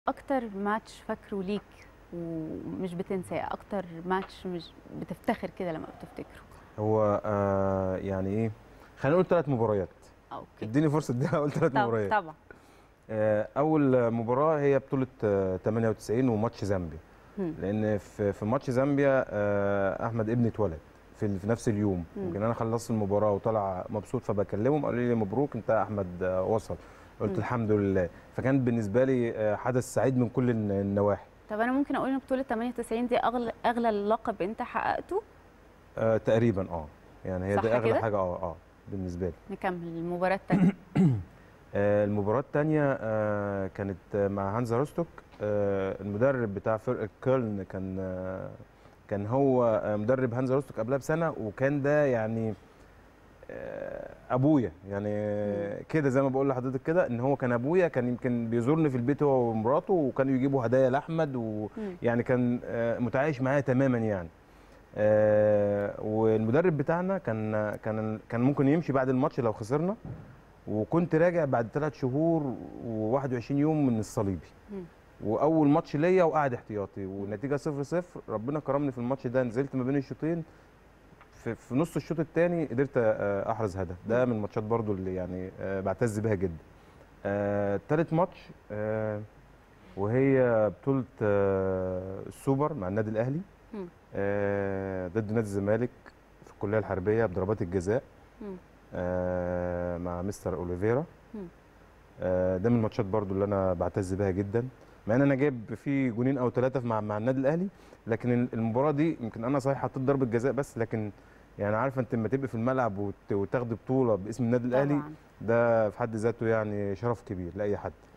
اكتر ماتش فاكره ليك ومش بتنساه اكتر ماتش مش بتفتخر كده لما بتفتكره هو آه يعني ايه خلينا نقول ثلاث مباريات اوكي اديني فرصه اديها اقول ثلاث طب مباريات طبعا آه اول مباراه هي بطوله آه 98 وماتش زامبيا مم. لان في في ماتش زامبيا آه احمد ابني اتولد في في نفس اليوم مم. يمكن انا خلصت المباراه وطلع مبسوط فبكلمهم قالوا لي مبروك انت احمد آه وصل قلت مم. الحمد لله فكان بالنسبه لي آه حدث سعيد من كل الن- النواحي طب انا ممكن اقول ان بطوله 98 دي اغلى اغلى لقب انت حققته آه تقريبا اه يعني هي صح دي اغلى كده؟ حاجه اه اه بالنسبه لي نكمل المباراه الثانيه آه، المباراة الثانية كانت آه، مع هانزا روستوك آه، المدرب بتاع فرقة كولن كان آه، كان هو آه، مدرب هانزا روستوك قبلها بسنة وكان ده يعني آه، ابويا يعني آه، كده زي ما بقول لحضرتك كده ان هو كان ابويا كان يمكن بيزورني في البيت هو ومراته وكانوا يجيبوا هدايا لاحمد مم. ويعني كان آه، متعايش معايا تماما يعني آه، والمدرب بتاعنا كان كان كان ممكن يمشي بعد الماتش لو خسرنا وكنت راجع بعد ثلاث شهور و21 يوم من الصليبي مم. واول ماتش ليا وقاعد احتياطي والنتيجه 0 0 ربنا كرمني في الماتش ده نزلت ما بين الشوطين في, في نص الشوط الثاني قدرت آه، احرز هدف ده من الماتشات برضو اللي يعني آه، بعتز بيها جدا آه، تالت ماتش آه، وهي بطوله آه، السوبر مع النادي الاهلي مم. آه، ضد نادي الزمالك في الكليه الحربيه بضربات الجزاء مم. آه، مع مستر اوليفيرا مم. آه، ده من الماتشات برضو اللي انا بعتز بيها جدا مع ان انا جايب في جونين او ثلاثه مع مع النادي الاهلي لكن المباراه دي يمكن انا صحيح حطيت ضربه جزاء بس لكن يعني عارفه انت لما تبقى في الملعب وت- وتاخدي بطوله باسم النادي الاهلي طبعا ده في حد ذاته يعني شرف كبير لاي حد